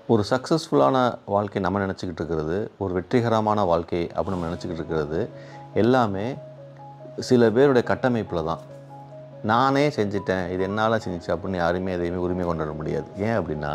ஒரு சக்ஸஸ்ஃபுல்லான வாழ்க்கை நம்ம நினச்சிக்கிட்டு இருக்கிறது ஒரு வெற்றிகரமான வாழ்க்கை அப்படின்னு நம்ம நினச்சிக்கிட்டு இருக்கிறது எல்லாமே சில பேருடைய கட்டமைப்பில் தான் நானே செஞ்சிட்டேன் இது என்னால் செஞ்சுச்சு அப்படின்னு யாருமே எதையுமே உரிமை கொண்டாட முடியாது ஏன் அப்படின்னா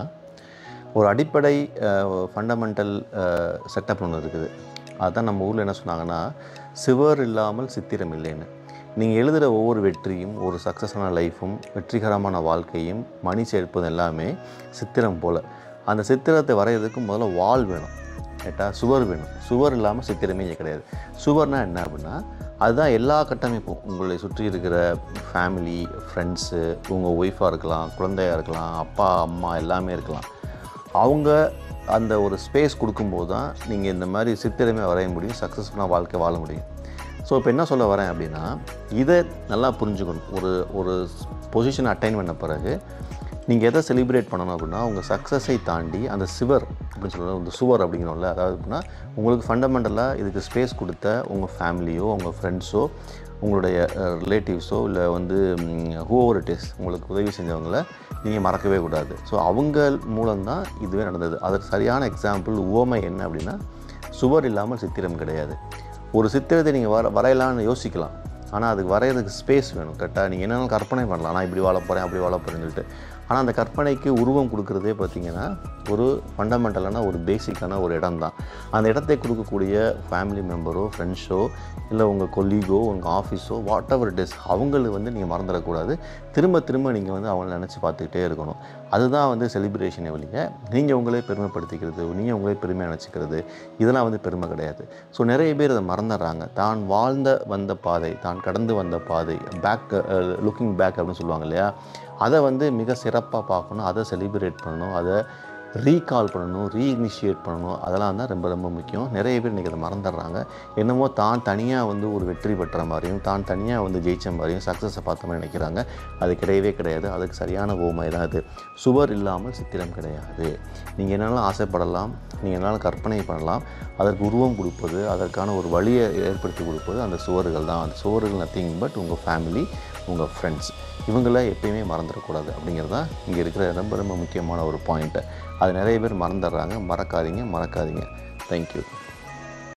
ஒரு அடிப்படை ஃபண்டமெண்டல் செட்டப் ஒன்று இருக்குது அதுதான் நம்ம ஊரில் என்ன சொன்னாங்கன்னா சிவர் இல்லாமல் சித்திரம் இல்லைன்னு நீங்கள் எழுதுகிற ஒவ்வொரு வெற்றியும் ஒரு சக்ஸஸான லைஃப்பும் வெற்றிகரமான வாழ்க்கையும் மணி சேர்ப்பது எல்லாமே சித்திரம் போல் அந்த சித்திரத்தை வரைகிறதுக்கு முதல்ல வால் வேணும் கேட்டால் சுவர் வேணும் சுவர் இல்லாமல் சித்திரமே இங்கே கிடையாது சுவர்னால் என்ன அப்படின்னா அதுதான் எல்லா கட்டமைப்பும் உங்களை சுற்றி இருக்கிற ஃபேமிலி ஃப்ரெண்ட்ஸு உங்கள் ஒய்ஃபாக இருக்கலாம் குழந்தையாக இருக்கலாம் அப்பா அம்மா எல்லாமே இருக்கலாம் அவங்க அந்த ஒரு ஸ்பேஸ் கொடுக்கும்போது தான் நீங்கள் இந்த மாதிரி சித்திரமே வரைய முடியும் சக்ஸஸ்ஃபுல்லாக வாழ்க்கை வாழ முடியும் ஸோ இப்போ என்ன சொல்ல வரேன் அப்படின்னா இதை நல்லா புரிஞ்சுக்கணும் ஒரு ஒரு பொசிஷன் அட்டைன் பண்ண பிறகு நீங்கள் எதை செலிப்ரேட் பண்ணணும் அப்படின்னா உங்கள் சக்ஸஸை தாண்டி அந்த சிவர் அப்படின்னு சொல்லுவோம் இந்த சுவர் அப்படிங்கிறோம்ல அதாவது அப்படின்னா உங்களுக்கு ஃபண்டமெண்டலாக இதுக்கு ஸ்பேஸ் கொடுத்த உங்கள் ஃபேமிலியோ உங்கள் ஃப்ரெண்ட்ஸோ உங்களுடைய ரிலேட்டிவ்ஸோ இல்லை வந்து ஹூவர் இட் இஸ் உங்களுக்கு உதவி செஞ்சவங்கள நீங்கள் மறக்கவே கூடாது ஸோ அவங்க மூலம்தான் இதுவே நடந்தது அதற்கு சரியான எக்ஸாம்பிள் உவமை என்ன அப்படின்னா சுவர் இல்லாமல் சித்திரம் கிடையாது ஒரு சித்திரத்தை நீங்கள் வர வரையலாம்னு யோசிக்கலாம் ஆனால் அதுக்கு வரைகிறதுக்கு ஸ்பேஸ் வேணும் கரெக்டாக நீங்கள் என்னென்ன கற்பனை பண்ணலாம் நான் இப்படி வாழ போகிறேன் அப்படி வாழ போகிறேன்னு சொல்லிட்டு ஆனால் அந்த கற்பனைக்கு உருவம் கொடுக்குறதே பார்த்திங்கன்னா ஒரு ஃபண்டமெண்டலான ஒரு பேசிக்கான ஒரு இடம் தான் அந்த இடத்தை கொடுக்கக்கூடிய ஃபேமிலி மெம்பரோ ஃப்ரெண்ட்ஸோ இல்லை உங்கள் கொல்லீகோ உங்கள் ஆஃபீஸோ வாட் எவர் இட் இஸ் அவங்களுக்கு வந்து நீங்கள் மறந்துடக்கூடாது திரும்ப திரும்ப நீங்கள் வந்து அவங்கள நினச்சி பார்த்துக்கிட்டே இருக்கணும் அதுதான் வந்து செலிப்ரேஷனை வழிய நீங்கள் உங்களே பெருமைப்படுத்திக்கிறது நீங்கள் உங்களே பெருமையாக நினச்சிக்கிறது இதெல்லாம் வந்து பெருமை கிடையாது ஸோ நிறைய பேர் அதை மறந்துடுறாங்க தான் வாழ்ந்த வந்த பாதை தான் கடந்து வந்த பாதை பேக் லுக்கிங் பேக் அப்படின்னு சொல்லுவாங்க இல்லையா அதை வந்து மிக சிறப்பாக பார்க்கணும் அதை செலிப்ரேட் பண்ணணும் அதை ரீகால் பண்ணணும் ரீஇனிஷியேட் பண்ணணும் அதெல்லாம் தான் ரொம்ப ரொம்ப முக்கியம் நிறைய பேர் இன்றைக்கி அதை மறந்துடுறாங்க என்னமோ தான் தனியாக வந்து ஒரு வெற்றி பெற்ற மாதிரியும் தான் தனியாக வந்து ஜெயிச்ச மாதிரியும் சக்ஸஸை பார்த்த மாதிரி நினைக்கிறாங்க அது கிடையவே கிடையாது அதுக்கு சரியான ஓமை தான் அது சுவர் இல்லாமல் சித்திரம் கிடையாது நீங்கள் என்னென்னாலும் ஆசைப்படலாம் நீங்கள் என்னாலும் கற்பனை பண்ணலாம் அதற்கு உருவம் கொடுப்பது அதற்கான ஒரு வழியை ஏற்படுத்தி கொடுப்பது அந்த சுவர்கள் தான் அந்த சுவர்கள் நத்திங் பட் உங்கள் ஃபேமிலி உங்கள் ஃப்ரெண்ட்ஸ் இவங்கள எப்பயுமே மறந்துடக்கூடாது அப்படிங்கிறது தான் இங்கே இருக்கிற ரொம்ப ரொம்ப முக்கியமான ஒரு பாயிண்ட்டு அது நிறைய பேர் மறந்துடுறாங்க மறக்காதீங்க மறக்காதீங்க தேங்க்யூ